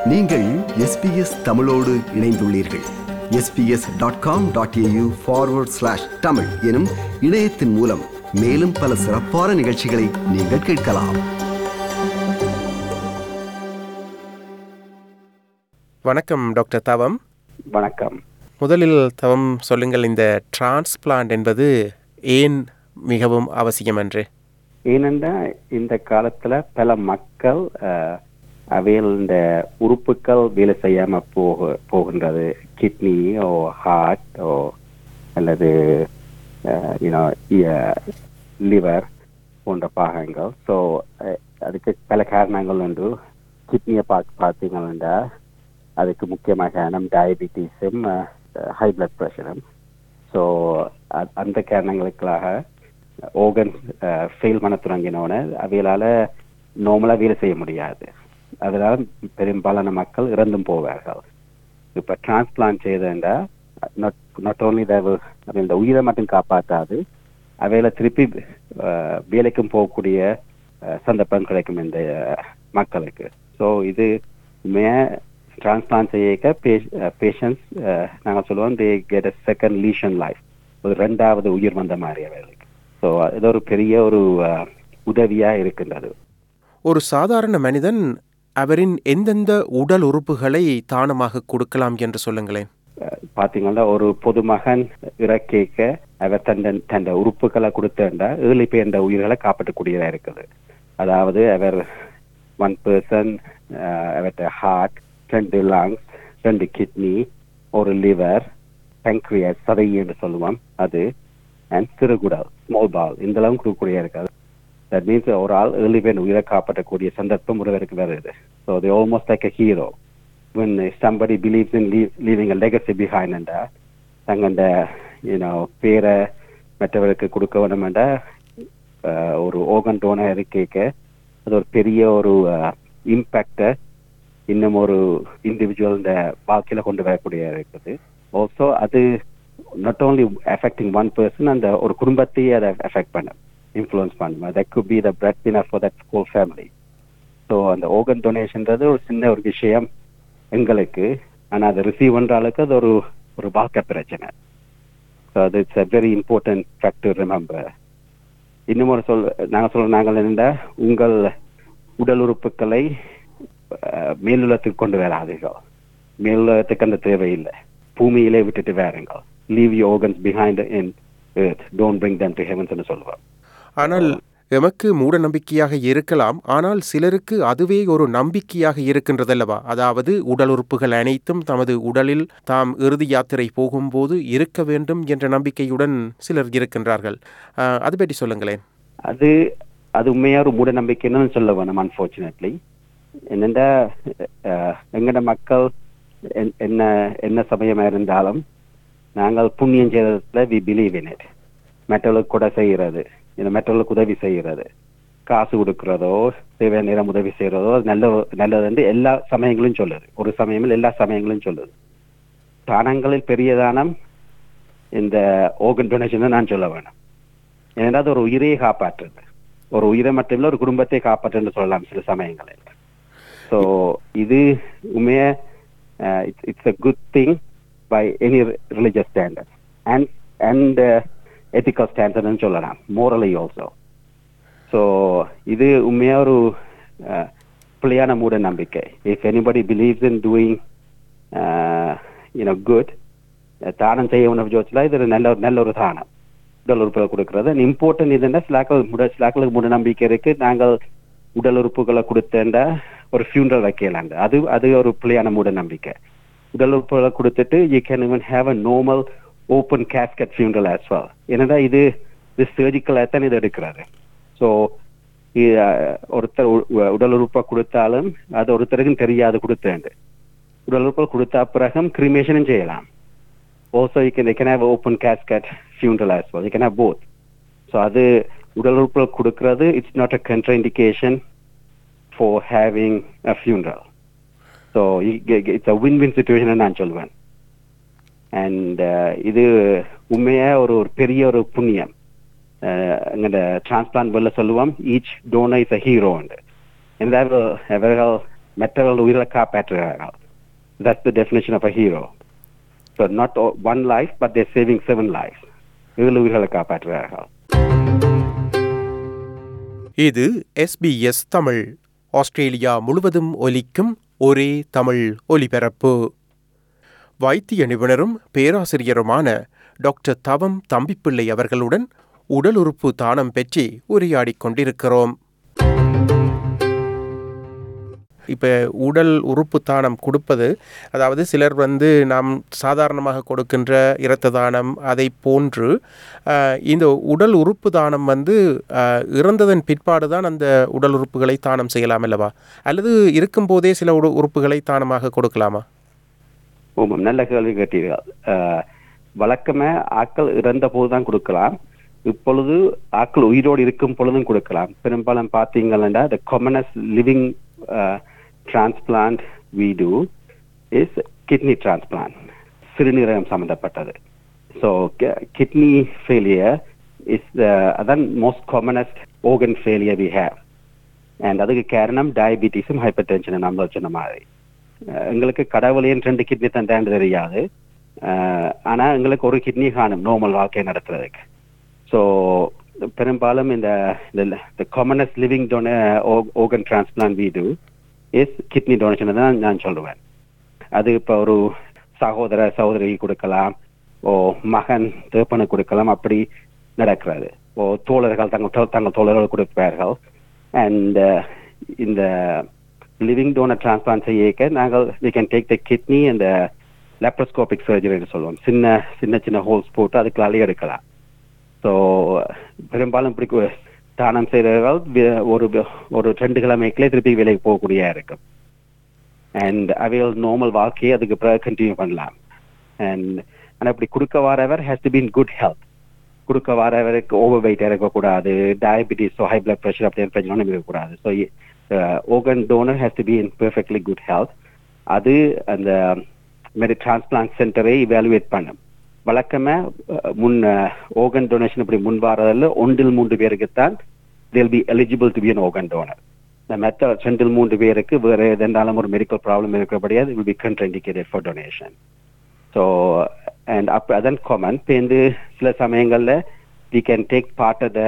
நீங்கள் எஸ்பிஎஸ் தமிழோடு இணைந்துள்ளீர்கள் SBS dot com dot AU forward slash Tamil எனும் இணையத்தின் மூலம் மேலும் பல சிறப்பான நிகழ்ச்சிகளை நீங்கள் கேட்கலாம் வணக்கம் டாக்டர் தவம் வணக்கம் முதலில் தவம் சொல்லுங்கள் இந்த டிரான்ஸ்பிளான்ட் என்பது ஏன் மிகவும் அவசியம் என்று ஏனென்றா இந்த காலத்துல பல மக்கள் அஹ், அவைகள் இந்த உறுப்புகள் வேலை செய்யாம போக போகின்றது கிட்னி ஓ ஹார்ட் ஓ அல்லது யூனோ லிவர் போன்ற பாகங்கள் ஸோ அதுக்கு பல காரணங்கள் உண்டு கிட்னியை பார்த்து பார்த்தீங்கன்னா அதுக்கு முக்கியமாக காரணம் டயபிட்டிஸும் ஹை பிளட் ப்ரெஷரும் ஸோ அந்த காரணங்களுக்காக ஓகன்ஸ் ஃபெயில் பண்ண தொடங்கினோடனே அவைகளால் நார்மலாக வேலை செய்ய முடியாது அதனால பெரும்பாலான மக்கள் இறந்தும் போவார்கள் இப்போ டிரான்ஸ்பிளான்ட் செய்தேன்டா நாட் நாட் ஓன்லி இந்த உயிரை மட்டும் காப்பாற்றாது அவையில திருப்பி அஹ், வேலைக்கும் போகக்கூடிய அஹ், சந்தர்ப்பம் கிடைக்கும் இந்த அஹ், மக்களுக்கு ஸோ இது உண்மையாக டிரான்ஸ்பிளான்ட் செய்ய பேஷண்ட்ஸ் நாங்கள் சொல்லுவோம் they get a second lease on life ஒரு ரெண்டாவது உயிர் வந்த மாதிரி அவைகளுக்கு ஸோ இது ஒரு பெரிய ஒரு அஹ், உதவியா இருக்கின்றது ஒரு சாதாரண மனிதன் அவரின் எந்தெந்த உடல் உறுப்புகளை தானமாக கொடுக்கலாம் என்று சொல்லுங்களேன் அஹ், பாத்தீங்கன்னா ஒரு பொதுமகன் இறக்கேக்க அவர் தன் தன் உறுப்புகளை கொடுத்தா ஏழு பேர் உயிர்களை காப்பாற்றக்கூடியதா இருக்குது அதாவது அவர் ஒன் பர்சன் அவர்கிட்ட ஹார்ட் ரெண்டு லங்ஸ் ரெண்டு கிட்னி ஒரு லிவர் pancreas சதை என்று சொல்லுவோம் அது அண்ட் சிறுகுடல் ஸ்மால் பால் இந்த அளவு கொடுக்கக்கூடிய இருக்காது தட் மீன்ஸ் ஒரு ஆள் ஏழு பேர் உயிரை காப்பாற்றக்கூடிய சந்தர்ப்பம் ஒருவருக்கு வருது ஸோ அது almost like a hero when somebody believes in leave, leaving a legacy behind என்றா தங்கண்ட யூனோ பேரை மற்றவருக்கு கொடுக்க வேணுமெண்டா அஹ், ஒரு ஓகன் டோனர் இருக்கேக்க அது ஒரு பெரிய ஒரு இம்பேக்டை இன்னும் ஒரு இண்டிவிஜுவல் இந்த வாழ்க்கையில கொண்டு வரக்கூடிய இருக்குது ஆல்சோ அது not only affecting one person அந்த ஒரு குடும்பத்தையே அதை அஃபெக்ட் பண்ணும் இன்ஃப்ளூயன்ஸ் பண்ணும் that could be the breadwinner for that whole family so அந்த ஓகன் டொனேஷன்றது ஒரு சின்ன ஒரு விஷயம் எங்களுக்கு ஆனா அதை ரிசீவ் பண்ற அளவுக்கு அது ஒரு ஒரு வாழ்க்கை பிரச்சனை ஸோ அது it's a very important factor remember இன்னும் ஒரு சொல் நாங்கள் சொல்ல நாங்கள் என்னென்னா உங்கள் உடல் உறுப்புகளை அஹ், மேலுலகத்துக்கு கொண்டு வராதீர்கள் மேலுலகத்துக்கு அந்த தேவையில்லை பூமியிலே விட்டுட்டு வேறுங்க leave you organs behind in earth don't bring them to ஹெவன்ஸ்னு சொல்லுவோம் ஆனால் எமக்கு மூட நம்பிக்கையாக இருக்கலாம் ஆனால் சிலருக்கு அதுவே ஒரு நம்பிக்கையாக இருக்கின்றதல்லவா அதாவது உடல் உறுப்புகள் அனைத்தும் தமது உடலில் தாம் இறுதி யாத்திரை போகும்போது இருக்க வேண்டும் என்ற நம்பிக்கையுடன் சிலர் இருக்கின்றார்கள் அஹ், அது பற்றி சொல்லுங்களேன் அது அது உண்மையா ஒரு மூட நம்பிக்கைன்னு சொல்ல வேணும் அன்பார்ச்சுனேட்லி என்னண்டா அஹ், எங்கட மக்கள் என்- என்ன என்ன சமயமா இருந்தாலும் நாங்கள் புண்ணியம் செய்யறதுல வி பிலீவ் இன் இட் மற்றவர்களுக்கு கூட செய்யறது இந்த மற்றவர்களுக்கு உதவி செய்யறது காசு கொடுக்கறதோ தேவையான நேரம் உதவி செய்யறதோ அது நல்ல நல்லது என்று எல்லா சமயங்களும் சொல்லுது ஒரு சமயங்கள் எல்லா சமயங்களும் சொல்லுது தானங்களில் பெரிய தானம் இந்த ஓகன் டொனேஷன் நான் சொல்ல வேணும் ஏன்னா அது ஒரு உயிரையே காப்பாற்றுது ஒரு உயிரை மட்டும் இல்ல ஒரு குடும்பத்தை காப்பாற்றுன்னு சொல்லலாம் சில சமயங்களில் ஸோ இது உண்மைய it's a good thing by any religious standard and and ethical ஸ்டாண்டர்ட்னு சொல்லலாம் மோரலி ஆல்சோ ஸோ இது உண்மையா ஒரு அஹ், பிள்ளையான மூட நம்பிக்கை if anybody believes in doing you know good தானம் செய்ய உணவு ஜோதிச்சுல இது ஒரு நல்ல ஒரு நல்ல ஒரு தானம் உடல் உறுப்புகளை கொடுக்கறது இம்பார்ட்டன்ட் இதுன்னா சிலாக்கள் முட சிலாக்களுக்கு மூட நம்பிக்கை இருக்கு நாங்கள் உடல் உறுப்புகளை கொடுத்தேன்டா ஒரு ஃபியூனரல் வைக்கலாங்க அது அது ஒரு பிள்ளையான மூட நம்பிக்கை உடல் உறுப்புகளை கொடுத்துட்டு you can even have a normal open casket funeral as well என்னடா இது இது சர்ஜிக்கலாக தான் இது எடுக்கிறாரு ஸோ ஒருத்தர் உ- உ- உடல் உறுப்பை கொடுத்தாலும் அது ஒருத்தருக்கும் தெரியாது கொடுத்தேன் உடல் உறுப்புகள் கொடுத்த பிறகும் கிரிமேஷனும் செய்யலாம் also you can they can have open casket funeral as well you can have both so அது உடல் உறுப்புகள் கொடுக்கிறது it's not a contraindication for having a funeral so it's a win-win situation நான் சொல்வேன் அண்ட் இது உண்மையா ஒரு ஒரு பெரிய ஒரு புண்ணியம் எங்கட டிரான்ஸ்பிளான்ட் வெளில சொல்லுவோம் each donor is a hero என்றால் அவர்கள் மற்றவர்கள் உயிரை காப்பாற்றுகிறார்கள் that's the definition of a hero so not o- one life but they're saving seven lives ஏழு உயிர்களை காப்பாற்றுகிறார்கள் இது எஸ்பிஎஸ் தமிழ் ஆஸ்திரேலியா முழுவதும் ஒலிக்கும் ஒரே தமிழ் ஒலிபரப்பு வைத்திய நிபுணரும் பேராசிரியருமான டாக்டர் தவம் தம்பிப்பிள்ளை அவர்களுடன் உடல் உறுப்பு தானம் பற்றி உரையாடிக் கொண்டிருக்கிறோம் இப்போ உடல் உறுப்பு தானம் கொடுப்பது அதாவது சிலர் வந்து நாம் சாதாரணமாக கொடுக்கின்ற இரத்த தானம் அதை போன்று அஹ், இந்த உடல் உறுப்பு தானம் வந்து அஹ், இறந்ததன் பிற்பாடு தான் அந்த உடல் உறுப்புகளை தானம் செய்யலாம் அல்லவா அல்லது இருக்கும்போதே சில உடு உறுப்புகளை தானமாக கொடுக்கலாமா ஆமாம் நல்ல கேள்வி கேட்டீர்கள் அஹ், வழக்கமே ஆக்கள் இறந்த போது தான் கொடுக்கலாம் இப்பொழுது ஆக்கள் உயிரோடு இருக்கும் பொழுதும் கொடுக்கலாம் பெரும்பாலும் பார்த்தீங்கன்னா the commonest living uh, transplant we do is kidney transplant சிறுநீரகம் சம்பந்தப்பட்டது ஸோ கிட்னி ஃபெயிலியர் இஸ் அதான் most commonest organ failure we have and அதுக்கு காரணம் டயபிட்டிஸும் ஹைப்பர் டென்ஷன் நம்ம சொன்ன மாதிரி அஹ் எங்களுக்கு கடவுளையும் ரெண்டு கிட்னி தந்தாண்டு தெரியாது அஹ் ஆனா எங்களுக்கு ஒரு கிட்னி காணும் நார்மல் வாழ்க்கை நடத்துறதுக்கு ஸோ பெரும்பாலும் இந்த இந்த commonest living donor organ transplant வீடு இஸ் கிட்னி டொனேஷன் தான் நான் சொல்லுவேன் அது இப்போ ஒரு சகோதர சகோதரி கொடுக்கலாம் ஓ மகன் தேப்பனுக்கு கொடுக்கலாம் அப்படி நடக்கிறது ஓ தோழர்கள் தங்கள் தங்கள் தோழர்கள் கொடுப்பார்கள் அண்ட் இந்த லிவிங் டோனர் டிரான்ஸ்பிளான்ட் செய்ய நாங்கள் we can take the kidney அந்த லேப்ரோஸ்கோபிக் சர்ஜரின்னு சொல்லுவோம் சின்ன சின்ன சின்ன ஹோல்ஸ் போட்டு அதுக்குள்ளாலே எடுக்கலாம் ஸோ பெரும்பாலும் இப்படி கு- தானம் செய்தவர்கள் வி- ஒரு ஒரு ரெண்டு கிழமைக்குள்ளே திருப்பி வேலைக்கு போகக்கூடிய இருக்கும் அண்ட் அவைகள் நார்மல் வாழ்க்கையை அதுக்கு பிறகு கண்டினியூ பண்ணலாம் அண்ட் ஆனால் இப்படி கொடுக்க வரவர் has to been good health கொடுக்க வரவருக்கு ஓவர் வெயிட்டாக இருக்கக்கூடாது டயபிட்டிஸ் ஹை பிளட் ப்ரெஷர் அப்படி பிரச்சனை ஒன்றும் இருக்கக்கூடாது so organ donor has to be in perfectly good health அது அந்த மாரி டிரான்ஸ்பிளான்ட் சென்டரை இவாலுவேட் பண்ணும் வழக்கமே அஹ், முன் ஓகன் டொனேஷன் இப்படி முன் வாரதில் ஒன்றில் மூன்று பேருக்குத்தான் they'll be eligible to be an organ donor இந்த மெத்த ரெண்டில் மூன்று பேருக்கு வேற எதென்றாலும் ஒரு மெடிக்கல் ப்ராப்ளம் இருக்கிறபடியா it will be contraindicated for donation so and அப்போ அதான் காமன் சேர்ந்து சில சமயங்கள்ல we can take part of the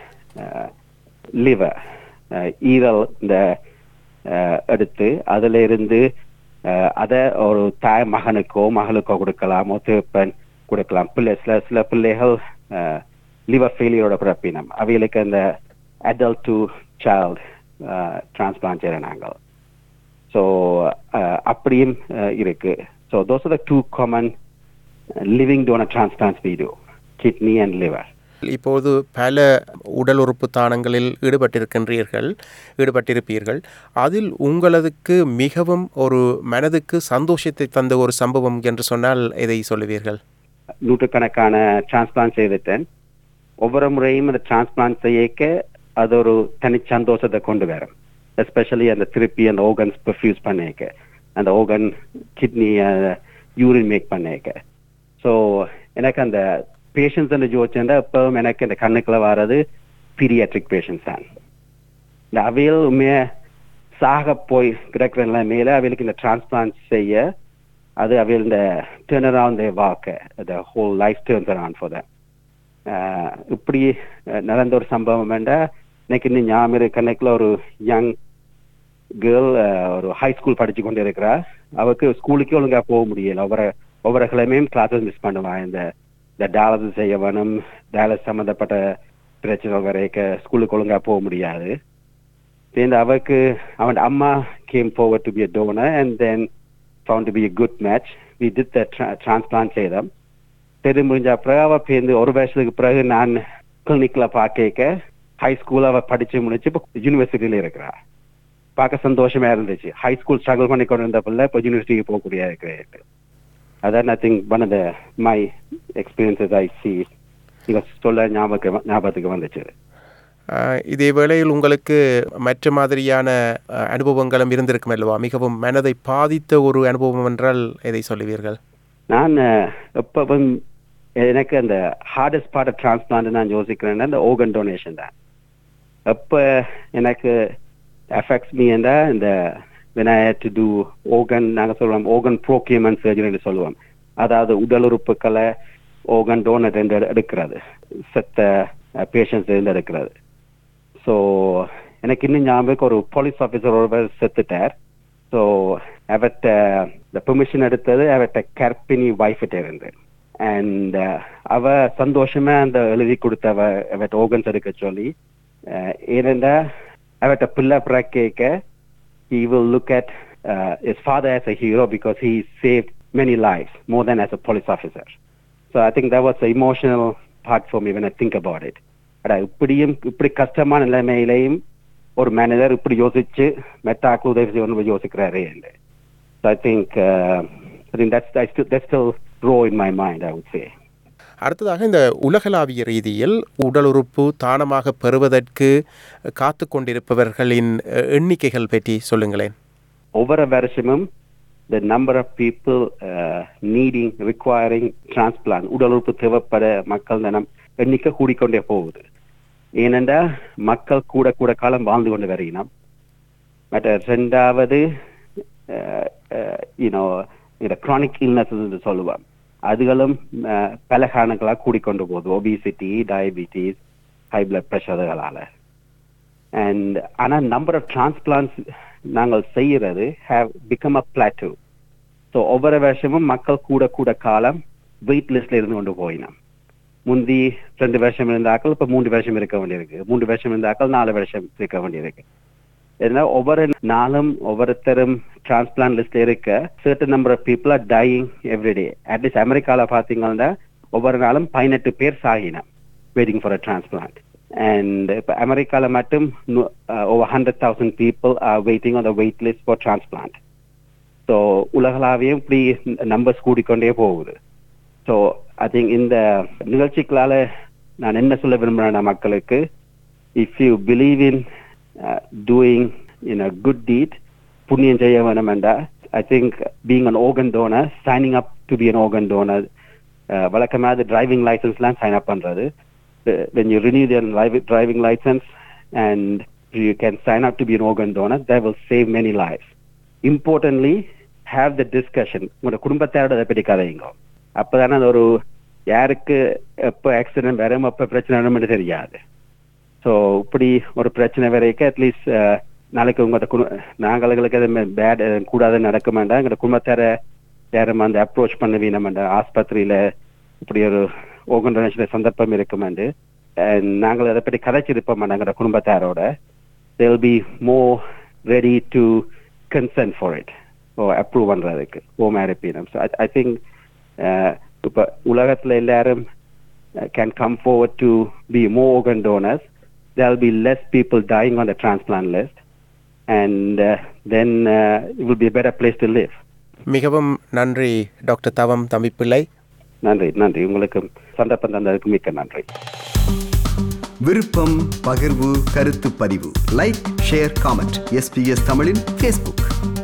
liver ஈரல் இந்த அஹ், எடுத்து அதுல இருந்து அஹ், அதை ஒரு தாய் மகனுக்கோ மகளுக்கோ கொடுக்கலாம் தேப்பன் கொடுக்கலாம் பிள்ளை சில சில பிள்ளைகள் லிவர் ஃபெயிலியரோட பிறப்பினம் அவைகளுக்கு அந்த adult டு சைல்ட் டிரான்ஸ்பிளான்ட் செய்கிறோம் நாங்கள் ஸோ அப்படியும் அஹ், இருக்கு so those are the two common living donor transplants we do kidney and liver இப்போது பல உடல் உறுப்பு தானங்களில் ஈடுபட்டிருக்கின்றீர்கள் ஈடுபட்டிருப்பீர்கள் அதில் உங்களதுக்கு மிகவும் ஒரு மனதுக்கு சந்தோஷத்தை தந்த ஒரு சம்பவம் என்று சொன்னால் எதை சொல்லுவீர்கள் நூற்றுக்கணக்கான டிரான்ஸ்பிளான்ட் செய்துட்டேன் ஒவ்வொரு முறையும் அந்த டிரான்ஸ்பிளான்ட் செய்யக்க அது ஒரு தனி சந்தோஷத்தை கொண்டு வரும் எஸ்பெஷலி அந்த திருப்பி அந்த ஓகன்ஸ் பெர்ஃபியூஸ் பண்ணிக்க அந்த ஓகன் கிட்னி யூரின் மேக் பண்ணிக்க ஸோ எனக்கு அந்த பேஷண்ட்ஸ் அந்த ஜோச்சேன்டா இப்பவும் எனக்கு இந்த கண்ணுக்குள்ள வர்றது பீரியாட்ரிக் பேஷண்ட்ஸ் தான் இந்த அவையில் உண்மைய சாக போய் கிடக்கிற நிலைமையில அவைகளுக்கு இந்த டிரான்ஸ்பிளான்ட் செய்ய அது அவையில் இந்த டேர்ன் அரவுண்ட் வாழ்க்கை the whole life turns around for இப்படி அஹ், நடந்த ஒரு சம்பவம் வேண்டாம் எனக்கு இன்னும் ஞாபகம் இருக்கு கணக்குல ஒரு யங் கேர்ள் ஒரு ஹை ஸ்கூல் படிச்சு கொண்டு இருக்கிறா அவருக்கு ஸ்கூலுக்கே ஒழுங்கா போக முடியல ஒவ்வொரு ஒவ்வொரு கிழமையும் கிளாஸஸ் மிஸ் பண்ணுவான் இந்த இந்த டயாலிசிஸ் செய்ய வேணும் டயாலிசிஸ் சம்மந்தப்பட்ட பிரச்சனை வரைக்க ஸ்கூலுக்கு ஒழுங்கா போக முடியாது சேர்ந்து அவருக்கு அவன் அம்மா came forward to be a donor and then found to be a good match we did the tra- transplant செய்தோம் தெரி முடிஞ்ச பிறகு அவ சேர்ந்து ஒரு வருஷத்துக்கு பிறகு நான் கிளினிக்ல பார்க்க ஹை ஸ்கூல் அவ படிச்சு முடிச்சு இப்போ யூனிவர்சிட்டியில இருக்கிறா பார்க்க சந்தோஷமா இருந்துச்சு ஹை ஸ்கூல் ஸ்ட்ரகிள் பண்ணி கொண்டு இருந்த பிள்ளை இப்போ யூனிவர்சிட்டிக்கு போகக்கூடிய இருக்கிறது அதான் I think one of the my experiences I see நீங்க சொல்ல ஞாபகம் ஞாபகத்துக்கு வந்துச்சு ஆஹ், இதே வேளையில் உங்களுக்கு மற்ற மாதிரியான அஹ், அனுபவங்களும் இருந்திருக்கும் அல்லவா மிகவும் மனதை பாதித்த ஒரு அனுபவம் என்றால் எதை சொல்லுவீர்கள் நான் எப்பவும் எனக்கு அந்த ஹார்டஸ்ட் பார்ட் டிரான்ஸ்பிளான்ட் நான் யோசிக்கிறேன்னா இந்த ஓகன் டொனேஷன் தான் எப்போ எனக்கு அஃபெக்ட்ஸ் மீ இந்த when I had to do organ நாங்க சொல்றோம் organ procurement surgery சொல்லுவோம் அதாவது உடல் உறுப்புகளை organ donor என்று எடுக்கிறது செத்த பேஷண்ட்ஸ் இருந்து எடுக்கிறது ஸோ எனக்கு இன்னும் ஞாபகம் ஒரு போலீஸ் ஆஃபீஸர் ஒருவர் செத்துட்டார் ஸோ அவர்கிட்ட இந்த பெர்மிஷன் எடுத்தது அவர்கிட்ட கற்பினி வைஃப்கிட்ட இருந்து அண்ட் அவ சந்தோஷமா அந்த எழுதி கொடுத்தவ அவர்கிட்ட ஓகன்ஸ் எடுக்க சொல்லி அஹ், ஏனென்றா அவர்கிட்ட பிள்ளை பிறக்க he will look at uh, his father as a hero because he saved many lives more than as a police officer. So I think that was the emotional part for me when I think about it. அட இப்படியும் இப்படி கஷ்டமான நிலைமையிலையும் ஒரு manager இப்படி யோசிச்சு மெட்டாக்கு உதவி செய்யணும்னு யோசிக்கிறாரு So I think uh, I think that's that's still, that's still raw in my mind. I would say. அடுத்ததாக இந்த உலகளாவிய ரீதியில் உடல் உறுப்பு தானமாக பெறுவதற்கு காத்து கொண்டிருப்பவர்களின் அஹ், எண்ணிக்கைகள் பற்றி சொல்லுங்களேன் ஒவ்வொரு வருஷமும் the number of people uh, needing requiring transplant உடல் உறுப்பு தேவைப்பட மக்கள் தினம் எண்ணிக்கை கூடிக்கொண்டே போகுது ஏனென்றா மக்கள் கூட கூட காலம் வாழ்ந்து கொண்டு வருகிறோம் மற்ற ரெண்டாவது யூனோ இந்த chronic illnesses என்று சொல்லுவோம் அதுகளும் அஹ், பல காரணங்களாக கூடிக்கொண்டு போகுது ஒபிசிட்டி டயபிட்டிஸ் ஹை பிளட் ப்ரெஷர்களால அண்ட் ஆனா நம்பர் ஆஃப் டிரான்ஸ்பிளான்ஸ் நாங்கள் செய்யறது have become a plateau so ஒவ்வொரு வருஷமும் மக்கள் கூட கூட காலம் வெயிட் லிஸ்ட்ல இருந்து கொண்டு போயினோம் முந்தி ரெண்டு வருஷம் இருந்தாக்கள் இப்ப மூன்று வருஷம் இருக்க வேண்டியிருக்கு மூன்று வருஷம் இருந்தாக்கள் நாலு வருஷம் இருக்க வேண்டியிருக்கு ஏன்னா ஒவ்வொரு நாளும் ஒவ்வொருத்தரும் டிரான்ஸ்பிளான்ட் லிஸ்ட்ல இருக்க certain number of people are dying every day at least அமெரிக்கால பாத்தீங்கன்னா ஒவ்வொரு நாளும் பதினெட்டு பேர் சாகினா waiting for a transplant and இப்போ அமெரிக்கால மட்டும் over hundred thousand people are waiting on the wait list for transplant so உலகளாவியும் இப்படி நம்பர்ஸ் கூடிக்கொண்டே போகுது ஸோ ஐ திங்க் இந்த நிகழ்ச்சிகளால நான் என்ன சொல்ல விரும்புறேன் மக்களுக்கு if you believe in doing in a good deed புண்ணியம் செய்ய வேணும் என்றா I think being an organ donor signing up to be an organ donor வழக்கமாக அது டிரைவிங் லைசன்ஸ்லாம் சைன் அப் பண்றது Uh, when you renew their li- driving license and you can sign up to be an organ donor, that will save many lives. Importantly, have the discussion. உங்களோட குடும்பத்தாரோட அதை பற்றி கதையுங்க அப்பதானே அது ஒரு யாருக்கு எப்போ ஆக்சிடென்ட் வரும் எப்போ பிரச்சனை வரும்னு தெரியாது ஸோ இப்படி ஒரு பிரச்சனை வரைக்கும் அட்லீஸ்ட் நாளைக்கு உங்களோட குடு நாங்களுக்கு அது பேட் கூடாது நடக்க வேண்டாம் எங்களோட குடும்பத்தார யாரும் அந்த அப்ரோச் பண்ணுவீங்க நம்ம ஆஸ்பத்திரியில இப்படி ஒரு ஓகன் டொனேஷன் சந்தர்ப்பம் இருக்குமெண்டு And நாங்கள் அதை பற்றி கதைச்சிருப்போம் எங்களோட குடும்பத்தாரோட they'll be more ready to concern for it or approve பண்றதுக்கு ஹோம் அரப்பினம் ஸோ ஐ திங்க் இப்போ உலகத்துல எல்லாரும் can come forward to be more organ donors there will be less people dying on the transplant list and uh, then uh, it will be a better place to live மிகவும் நன்றி doctor தவம் தம்பிப்பிள்ளை நன்றி நன்றி உங்களுக்கு சந்தர்ப்பம் தந்ததுக்கு மிக்க நன்றி விருப்பம் பகிர்வு கருத்து பதிவு லைக் ஷேர் காமெண்ட் எஸ்பிஎஸ் தமிழின் ஃபேஸ்புக்